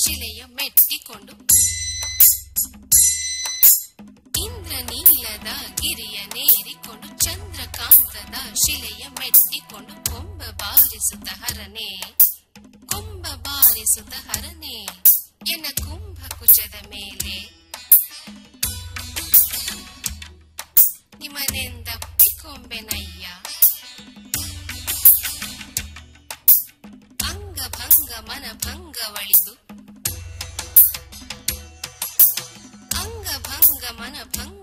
ಶಿಲೆಯ ಮೆಟ್ಟಿಕೊಂಡು ಇಂದ್ರನೀಲದ ಗಿರಿಯ ನೇರಿಕೊಂಡು ಚಂದ್ರಕಾಂತದ ಶಿಲೆಯ ಮೆಟ್ಟಿಕೊಂಡು ಕೊಂಬ ಬಾರಿಸುತ್ತ ಹರನೆ ಕೊಂಬ ಬಾರಿಸುತ್ತ ಹರನೆ ಎನ್ನ ಕುಂಭ ಕುಚದ ಮೇಲೆ ನಿಮ್ಮನೆಂದಪ್ಪಿಕೊಂಬೆನಯ್ಯ ಅಂಗಭಂಗ ಮನಭಂಗವಳಿದು ಅಂಗಭಂಗ ಮನಭಂಗ